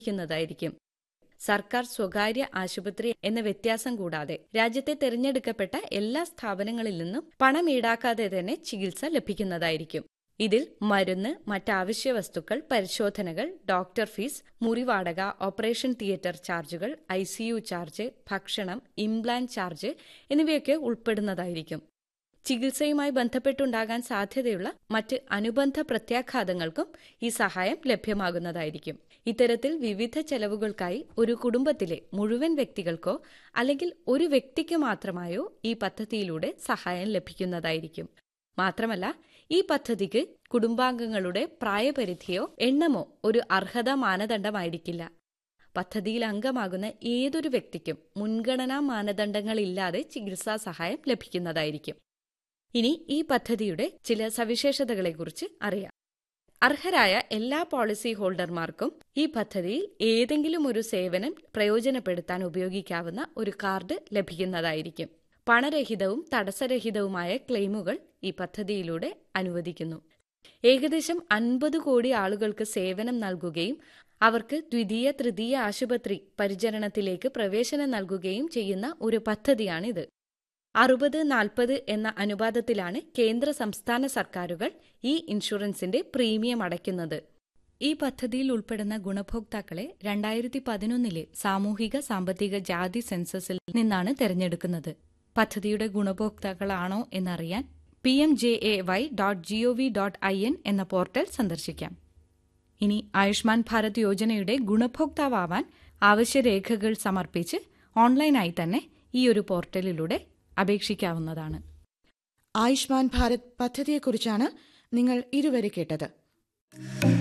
ക്കുന്നതായിരിക്കും സർക്കാർ സ്വകാര്യ ആശുപത്രി എന്ന വ്യത്യാസം കൂടാതെ രാജ്യത്തെ തിരഞ്ഞെടുക്കപ്പെട്ട എല്ലാ സ്ഥാപനങ്ങളിൽ നിന്നും പണം ഈടാക്കാതെ തന്നെ ചികിത്സ ലഭിക്കുന്നതായിരിക്കും ഇതിൽ മരുന്ന് മറ്റാവശ്യ വസ്തുക്കൾ പരിശോധനകൾ ഡോക്ടർ ഫീസ് മുറിവാടക ഓപ്പറേഷൻ തിയേറ്റർ ചാർജുകൾ ഐ ചാർജ് ഭക്ഷണം ഇംപ്ലാന്റ് ചാർജ് എന്നിവയൊക്കെ ഉൾപ്പെടുന്നതായിരിക്കും ചികിത്സയുമായി ബന്ധപ്പെട്ടുണ്ടാകാൻ സാധ്യതയുള്ള മറ്റ് അനുബന്ധ പ്രത്യാഘാതങ്ങൾക്കും ഈ സഹായം ലഭ്യമാകുന്നതായിരിക്കും ഇത്തരത്തിൽ വിവിധ ചെലവുകൾക്കായി ഒരു കുടുംബത്തിലെ മുഴുവൻ വ്യക്തികൾക്കോ അല്ലെങ്കിൽ ഒരു വ്യക്തിക്ക് മാത്രമായോ ഈ പദ്ധതിയിലൂടെ സഹായം ലഭിക്കുന്നതായിരിക്കും മാത്രമല്ല ഈ പദ്ധതിക്ക് കുടുംബാംഗങ്ങളുടെ പ്രായപരിധിയോ എണ്ണമോ ഒരു അർഹതാ മാനദണ്ഡമായിരിക്കില്ല പദ്ധതിയിൽ അംഗമാകുന്ന ഏതൊരു വ്യക്തിക്കും മുൻഗണനാ മാനദണ്ഡങ്ങളില്ലാതെ ചികിത്സാ സഹായം ലഭിക്കുന്നതായിരിക്കും ഇനി ഈ പദ്ധതിയുടെ ചില സവിശേഷതകളെക്കുറിച്ച് അറിയാം അർഹരായ എല്ലാ പോളിസി ഹോൾഡർമാർക്കും ഈ പദ്ധതിയിൽ ഏതെങ്കിലും ഒരു സേവനം പ്രയോജനപ്പെടുത്താൻ ഉപയോഗിക്കാവുന്ന ഒരു കാർഡ് ലഭിക്കുന്നതായിരിക്കും പണരഹിതവും തടസ്സരഹിതവുമായ ക്ലെയിമുകൾ ഈ പദ്ധതിയിലൂടെ അനുവദിക്കുന്നു ഏകദേശം അൻപത് കോടി ആളുകൾക്ക് സേവനം നൽകുകയും അവർക്ക് ദ്വിതീയ തൃതീയ ആശുപത്രി പരിചരണത്തിലേക്ക് പ്രവേശനം നൽകുകയും ചെയ്യുന്ന ഒരു പദ്ധതിയാണിത് അറുപത് നാൽപ്പത് എന്ന അനുപാതത്തിലാണ് കേന്ദ്ര സംസ്ഥാന സർക്കാരുകൾ ഈ ഇൻഷുറൻസിന്റെ പ്രീമിയം അടയ്ക്കുന്നത് ഈ പദ്ധതിയിൽ ഉൾപ്പെടുന്ന ഗുണഭോക്താക്കളെ രണ്ടായിരത്തി പതിനൊന്നിലെ സാമൂഹിക സാമ്പത്തിക ജാതി സെൻസസിൽ നിന്നാണ് തെരഞ്ഞെടുക്കുന്നത് പദ്ധതിയുടെ ഗുണഭോക്താക്കളാണോ എന്നറിയാൻ P M J A Y dot G O V dot I N എന്ന പോർട്ടൽ സന്ദർശിക്കാം ഇനി ആയുഷ്മാൻ ഭാരത് യോജനയുടെ ഗുണഭോക്താവാൻ ആവശ്യരേഖകൾ സമർപ്പിച്ച് ഓൺലൈനായി തന്നെ ഈ ഒരു പോർട്ടലിലൂടെ അപേക്ഷിക്കാവുന്നതാണ് ആയുഷ്മാൻ ഭാരത് പദ്ധതിയെക്കുറിച്ചാണ് നിങ്ങൾ ഇതുവരെ കേട്ടത്